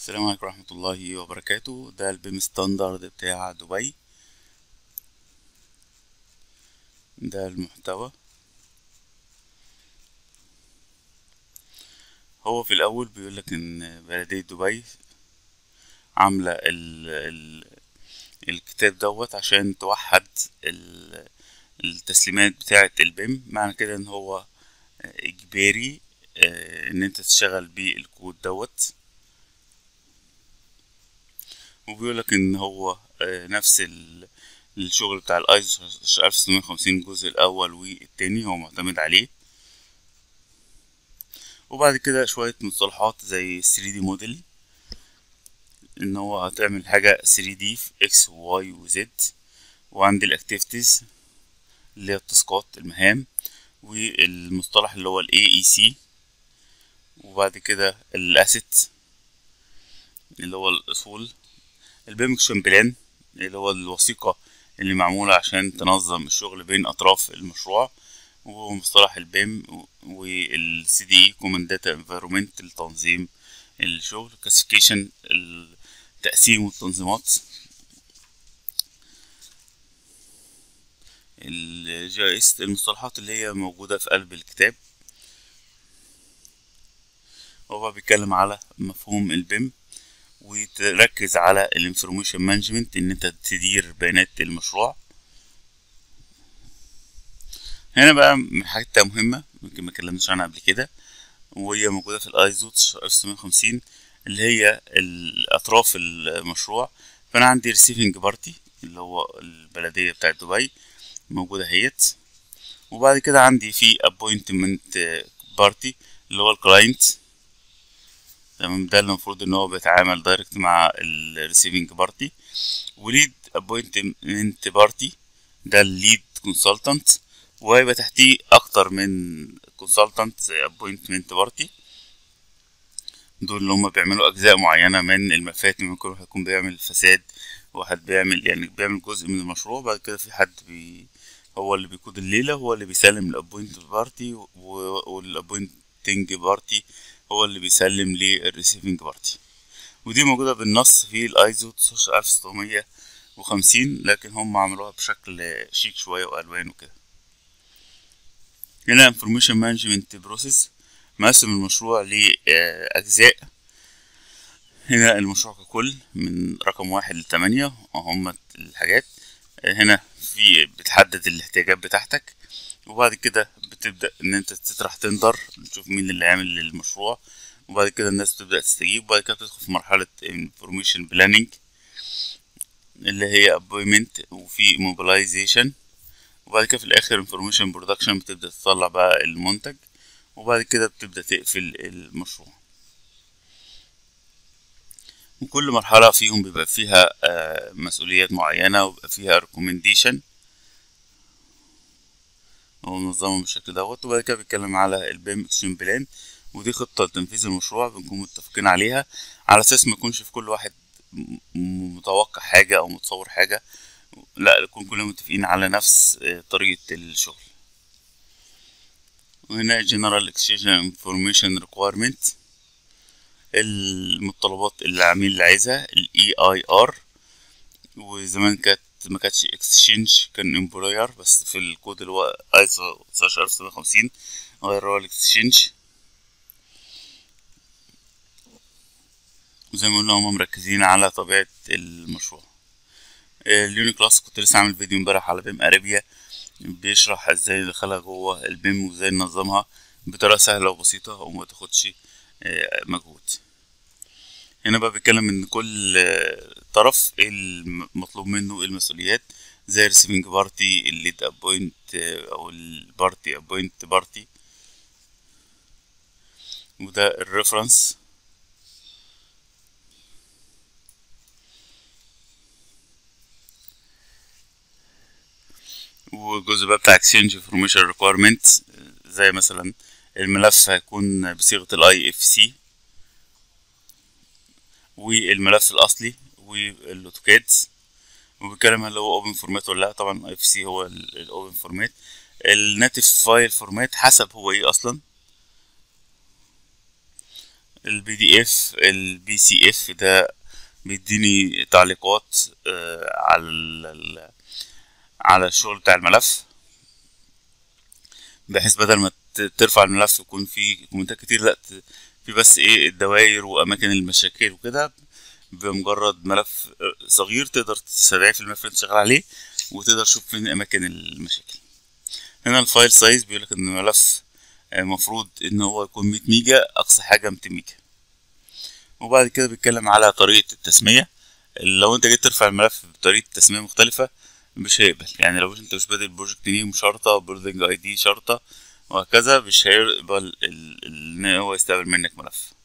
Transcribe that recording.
السلام عليكم ورحمة الله وبركاته ده البيم ستاندرد بتاع دبي ده المحتوى هو في الأول بيقولك إن بلدية دبي عاملة ال ال الكتاب دوت عشان توحد ال التسليمات بتاعة البيم معنى كده إن هو إجباري آه، إن أنت تشتغل بالكود دوت وبيقولك ان هو آه، نفس ال- الشغل بتاع الايزو 1650 الجزء الاول والتاني هو معتمد عليه وبعد كده شوية مصطلحات زي 3D موديل ان هو هتعمل حاجة 3D في X و Y و Z وعندي الاكتيفيتيز اللي هي التاسكات المهام والمصطلح اللي هو ال AEC وبعد كده الاسيت اللي هو الاصول البيمكشن بلان اللي هو الوثيقة اللي معمولة عشان تنظم الشغل بين أطراف المشروع ومصطلح البيم والسي دي اي كومن داتا انفيرومنت لتنظيم الشغل كلاسيفيكيشن التقسيم والتنظيمات الجي اس المصطلحات اللي هي موجودة في قلب الكتاب هو بيتكلم على مفهوم البيم وتركز على الانفورميشن مانجمنت ان انت تدير بيانات المشروع هنا بقى من حاجات مهمة يمكن ما اتكلمناش عنها قبل كده وهي موجودة في الايزو 1950 اللي هي الاطراف المشروع فانا عندي ريسيفنج بارتي اللي هو البلدية بتاعت دبي موجودة اهيت وبعد كده عندي في ابوينتمنت بارتي اللي هو الكلاينت تمام ده اللي المفروض ان هو بيتعامل دايركت مع الريسيفنج بارتي وليد ابوينتمنت بارتي ده الليد كونسلتنت وهيبقى تحتيه اكتر من كونسلتنت زي ابوينتمنت بارتي دول اللي هم بيعملوا اجزاء معينه من المفاتن ممكن واحد يكون بيعمل فساد واحد بيعمل يعني بيعمل جزء من المشروع بعد كده في حد بي هو اللي بيقود الليله هو اللي بيسلم الابوينت بارتي والابوينتنج بارتي هو اللي بيسلم للريسيفنج بارتي ودي موجودة بالنص في الايزو 19650 لكن هم عملوها بشكل شيك شوية والوان وكده هنا information management process مقسم المشروع لأجزاء هنا المشروع ككل من رقم واحد لتمانية هم الحاجات هنا في بتحدد الاحتياجات بتاعتك وبعد كده بتبدأ إن أنت تطرح تندر تشوف مين اللي عامل المشروع وبعد كده الناس تبدأ تستجيب وبعد كده بتدخل في مرحلة information planning اللي هي appointment وفي mobilization وبعد كده في الآخر information production بتبدأ تطلع بقى المنتج وبعد كده بتبدأ تقفل المشروع وكل مرحلة فيهم بيبقى فيها آه، مسؤوليات معينة وبيبقى فيها recommendation هو منظمة بالشكل دوت وبعد كده بيتكلم على البيم اكشن بلان ودي خطة لتنفيذ المشروع بنكون متفقين عليها على أساس ما يكونش في كل واحد م- م- متوقع حاجة أو متصور حاجة لا نكون كلنا متفقين على نفس آه، طريقة الشغل وهنا General Exchange Information Requirement المتطلبات اللي العميل اللي عايزها ال EIR وزمان كانت ما كانتش اكسشينج كان امبلوير بس في الكود اللي هو ايزو 19650 غيروها الاكسشينج وزي ما قلنا هما مركزين على طبيعة المشروع اليوني كلاس كنت لسه عامل فيديو امبارح على بيم ارابيا بيشرح ازاي ندخلها جوه البيم وازاي ننظمها بطريقة سهلة وبسيطة وما تاخدش آه، مجهود هنا بقى بيتكلم ان كل آه، طرف ايه المطلوب منه ايه المسؤوليات زي الريسيفنج بارتي الليد ابوينت او البارتي ابوينت بارتي وده الريفرنس والجزء بقى بتاع exchange information requirement زي مثلا الملف هيكون بصيغة الاي اف سي والملف الاصلي والاوتوكاد وبيتكلم هل هو اوبن فورمات ولا لا طبعا اي اف سي هو الاوبن فورمات الناتيف فايل فورمات حسب هو ايه اصلا البي دي اف البي سي اف ده بيديني تعليقات آه، على ال- على الشغل بتاع الملف بحيث بدل ما ت- ترفع الملف يكون فيه كومنتات كتير لا ت- في بس ايه الدوائر واماكن المشاكل وكده بمجرد ملف صغير تقدر تستدعيه في الملف اللي انت شغال عليه وتقدر تشوف فين اماكن المشاكل هنا الفايل سايز بيقولك ان الملف المفروض ان هو يكون 100 ميجا اقصى حاجه 200 ميجا وبعد كده بيتكلم على طريقه التسميه لو انت جيت ترفع الملف بطريقه تسميه مختلفه مش هيقبل يعني لو انت مش بادئ البروجكت نيم شرطه بيلدينج اي دي شرطه وهكذا مش هيقبل ال- ال- ان هو يستقبل منك ملف